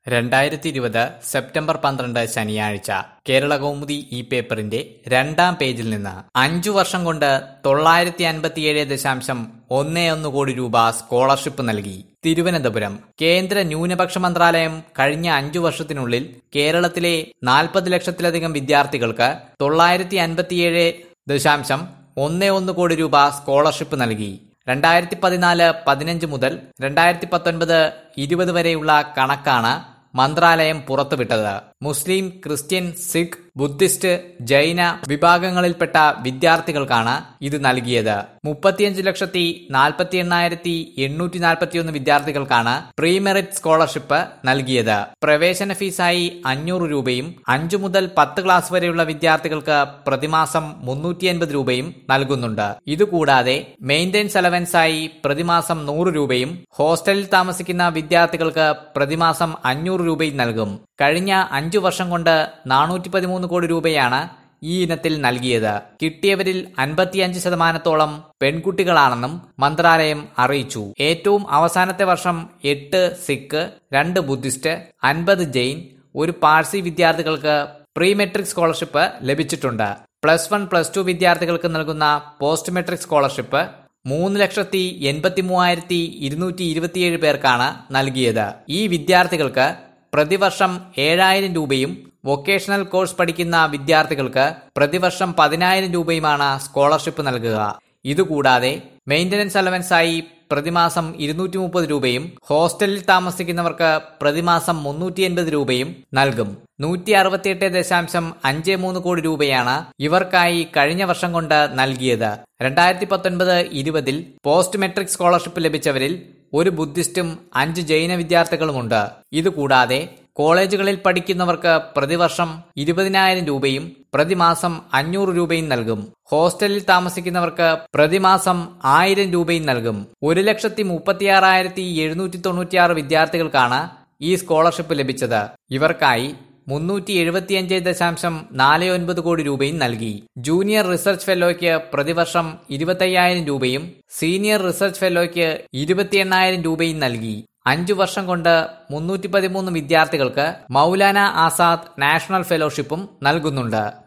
രണ്ടായിരത്തി ഇരുപത് സെപ്റ്റംബർ പന്ത്രണ്ട് ശനിയാഴ്ച കേരള കൗമുദി ഈ പേപ്പറിന്റെ രണ്ടാം പേജിൽ നിന്ന് അഞ്ചു വർഷം കൊണ്ട് തൊള്ളായിരത്തി അൻപത്തിയേഴ് ദശാംശം ഒന്നേ ഒന്ന് കോടി രൂപ സ്കോളർഷിപ്പ് നൽകി തിരുവനന്തപുരം കേന്ദ്ര ന്യൂനപക്ഷ മന്ത്രാലയം കഴിഞ്ഞ അഞ്ചു വർഷത്തിനുള്ളിൽ കേരളത്തിലെ നാൽപ്പത് ലക്ഷത്തിലധികം വിദ്യാർത്ഥികൾക്ക് തൊള്ളായിരത്തി അൻപത്തിയേഴ് ദശാംശം ഒന്നേ ഒന്ന് കോടി രൂപ സ്കോളർഷിപ്പ് നൽകി രണ്ടായിരത്തി പതിനാല് പതിനഞ്ച് മുതൽ രണ്ടായിരത്തി പത്തൊൻപത് ഇരുപത് വരെയുള്ള കണക്കാണ് മന്ത്രാലയം പുറത്തുവിട്ടത് മുസ്ലിം ക്രിസ്ത്യൻ സിഖ് ബുദ്ധിസ്റ്റ് ജൈന വിഭാഗങ്ങളിൽപ്പെട്ട വിദ്യാർത്ഥികൾക്കാണ് ഇത് നൽകിയത് മുപ്പത്തിയഞ്ച് ലക്ഷത്തി നാൽപ്പത്തി എണ്ണായിരത്തി എണ്ണൂറ്റി നാൽപ്പത്തിയൊന്ന് വിദ്യാർത്ഥികൾക്കാണ് പ്രീ മെറിറ്റ് സ്കോളർഷിപ്പ് നൽകിയത് പ്രവേശന ഫീസായി അഞ്ഞൂറ് രൂപയും അഞ്ചു മുതൽ പത്ത് ക്ലാസ് വരെയുള്ള വിദ്യാർത്ഥികൾക്ക് പ്രതിമാസം മുന്നൂറ്റി അൻപത് രൂപയും നൽകുന്നുണ്ട് ഇതുകൂടാതെ മെയിൻ്റെനൻസ് അലവൻസായി പ്രതിമാസം നൂറ് രൂപയും ഹോസ്റ്റലിൽ താമസിക്കുന്ന വിദ്യാർത്ഥികൾക്ക് പ്രതിമാസം അഞ്ഞൂറ് രൂപയും നൽകും കഴിഞ്ഞ അഞ്ചു വർഷം കൊണ്ട് നാനൂറ്റി പതിമൂന്ന് കോടി രൂപയാണ് ഈ ഇനത്തിൽ നൽകിയത് കിട്ടിയവരിൽ അൻപത്തിയഞ്ച് ശതമാനത്തോളം പെൺകുട്ടികളാണെന്നും മന്ത്രാലയം അറിയിച്ചു ഏറ്റവും അവസാനത്തെ വർഷം എട്ട് സിഖ് രണ്ട് ബുദ്ധിസ്റ്റ് അൻപത് ജെയിൻ ഒരു പാഴ്സി വിദ്യാർത്ഥികൾക്ക് പ്രീ മെട്രിക് സ്കോളർഷിപ്പ് ലഭിച്ചിട്ടുണ്ട് പ്ലസ് വൺ പ്ലസ് ടു വിദ്യാർത്ഥികൾക്ക് നൽകുന്ന പോസ്റ്റ് മെട്രിക് സ്കോളർഷിപ്പ് മൂന്ന് ലക്ഷത്തി എൺപത്തി മൂവായിരത്തി ഇരുന്നൂറ്റി ഇരുപത്തിയേഴ് പേർക്കാണ് നൽകിയത് ഈ വിദ്യാർത്ഥികൾക്ക് പ്രതിവർഷം ഏഴായിരം രൂപയും വൊക്കേഷണൽ കോഴ്സ് പഠിക്കുന്ന വിദ്യാർത്ഥികൾക്ക് പ്രതിവർഷം പതിനായിരം രൂപയുമാണ് സ്കോളർഷിപ്പ് നൽകുക ഇതുകൂടാതെ മെയിൻ്റനൻസ് അലവൻസായി പ്രതിമാസം ഇരുന്നൂറ്റി മുപ്പത് രൂപയും ഹോസ്റ്റലിൽ താമസിക്കുന്നവർക്ക് പ്രതിമാസം മുന്നൂറ്റി എൺപത് രൂപയും നൽകും നൂറ്റി അറുപത്തിയെട്ട് ദശാംശം അഞ്ച് മൂന്ന് കോടി രൂപയാണ് ഇവർക്കായി കഴിഞ്ഞ വർഷം കൊണ്ട് നൽകിയത് രണ്ടായിരത്തി പത്തൊൻപത് ഇരുപതിൽ പോസ്റ്റ് മെട്രിക് സ്കോളർഷിപ്പ് ലഭിച്ചവരിൽ ഒരു ബുദ്ധിസ്റ്റും അഞ്ച് ജൈന വിദ്യാർത്ഥികളുമുണ്ട് ഇതുകൂടാതെ കോളേജുകളിൽ പഠിക്കുന്നവർക്ക് പ്രതിവർഷം ഇരുപതിനായിരം രൂപയും പ്രതിമാസം അഞ്ഞൂറ് രൂപയും നൽകും ഹോസ്റ്റലിൽ താമസിക്കുന്നവർക്ക് പ്രതിമാസം ആയിരം രൂപയും നൽകും ഒരു ലക്ഷത്തി മുപ്പത്തിയാറായിരത്തി എഴുന്നൂറ്റി തൊണ്ണൂറ്റിയാറ് വിദ്യാർത്ഥികൾക്കാണ് ഈ സ്കോളർഷിപ്പ് ലഭിച്ചത് ഇവർക്കായി മുന്നൂറ്റി എഴുപത്തിയഞ്ച് ദശാംശം നാല് ഒൻപത് കോടി രൂപയും നൽകി ജൂനിയർ റിസർച്ച് ഫെലോയ്ക്ക് പ്രതിവർഷം ഇരുപത്തയ്യായിരം രൂപയും സീനിയർ റിസർച്ച് ഫെലോയ്ക്ക് ഇരുപത്തി എണ്ണായിരം രൂപയും നൽകി അഞ്ചു വർഷം കൊണ്ട് മുന്നൂറ്റി പതിമൂന്ന് വിദ്യാർത്ഥികൾക്ക് മൗലാന ആസാദ് നാഷണൽ ഫെലോഷിപ്പും നൽകുന്നുണ്ട്